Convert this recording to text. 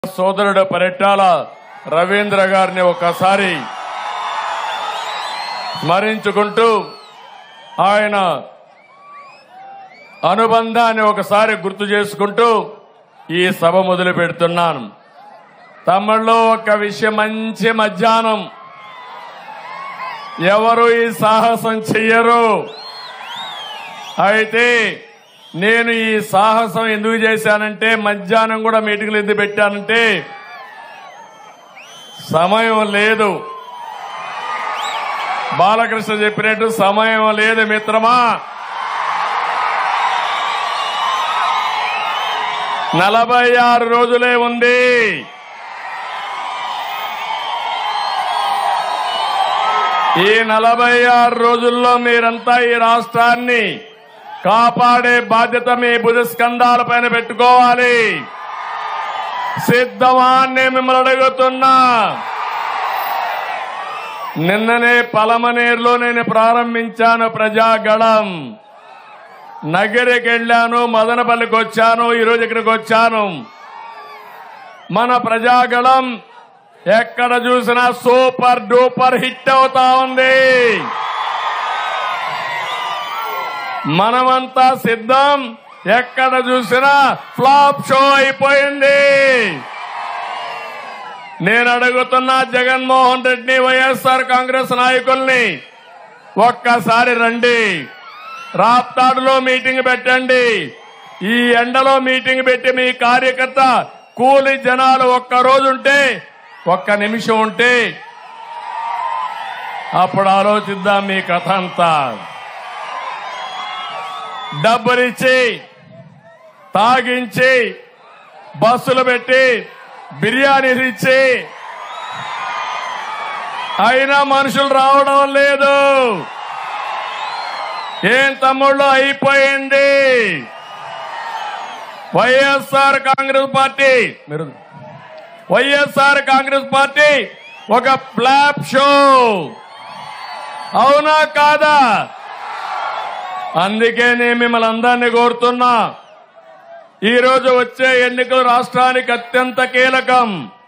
సోదరుడు పరిటాల రవీంద్ర గారిని ఒకసారి స్మరించుకుంటూ ఆయన అనుబంధాన్ని ఒకసారి గుర్తు చేసుకుంటూ ఈ సభ మొదలు పెడుతున్నాను తమిళ్లో ఒక విషయం మంచి మధ్యాహ్నం ఎవరు ఈ సాహసం చెయ్యరు అయితే నేను ఈ సాహసం ఎందుకు చేశానంటే మధ్యాహ్నం కూడా మీటింగ్లు ఎందుకు పెట్టానంటే సమయం లేదు బాలకృష్ణ చెప్పినట్టు సమయం లేదు మిత్రమా నలభై ఆరు రోజులే ఉంది ఈ నలభై ఆరు రోజుల్లో మీరంతా ఈ రాష్ట్రాన్ని కాపాడే బాధ్యత మీ భుజస్కంధాల పైన పెట్టుకోవాలి సిద్ధమా అని నేను మిమ్మల్ని అడుగుతున్నా నిన్ననే పలమనేరులో నేను ప్రారంభించాను ప్రజాగళం నగరికి వెళ్ళాను మదనపల్లికి వచ్చాను ఈరోజు ఇక్కడికి వచ్చాను మన ప్రజాగళం ఎక్కడ చూసినా సూపర్ డూపర్ హిట్ అవుతా ఉంది మనమంతా సిద్ధం ఎక్కడ చూసినా ఫ్లాప్ షో అయిపోయింది నేను అడుగుతున్నా జగన్మోహన్ రెడ్డి వైఎస్ఆర్ కాంగ్రెస్ నాయకుల్ని ఒక్కసారి రండి రాప్తాడులో మీటింగ్ పెట్టండి ఈ ఎండలో మీటింగ్ పెట్టి మీ కార్యకర్త కూలి జనాలు ఒక్క రోజు ఉంటే ఒక్క నిమిషం ఉంటే అప్పుడు ఆలోచిద్దాం మీ కథ అంతా డబ్బులిచ్చి తాగించి బస్సులు పెట్టి బిర్యానీలు ఇచ్చి అయినా మనుషులు రావడం లేదు ఏం తమ్ముళ్ళు అయిపోయింది వైఎస్ఆర్ కాంగ్రెస్ పార్టీ మీరు వైఎస్ఆర్ కాంగ్రెస్ పార్టీ ఒక ఫ్లాప్ షో అవునా కాదా అందుకే నేను మిమ్మల్ని అందరినీ కోరుతున్నా ఈ రోజు వచ్చే ఎన్నికలు రాష్ట్రానికి అత్యంత కీలకం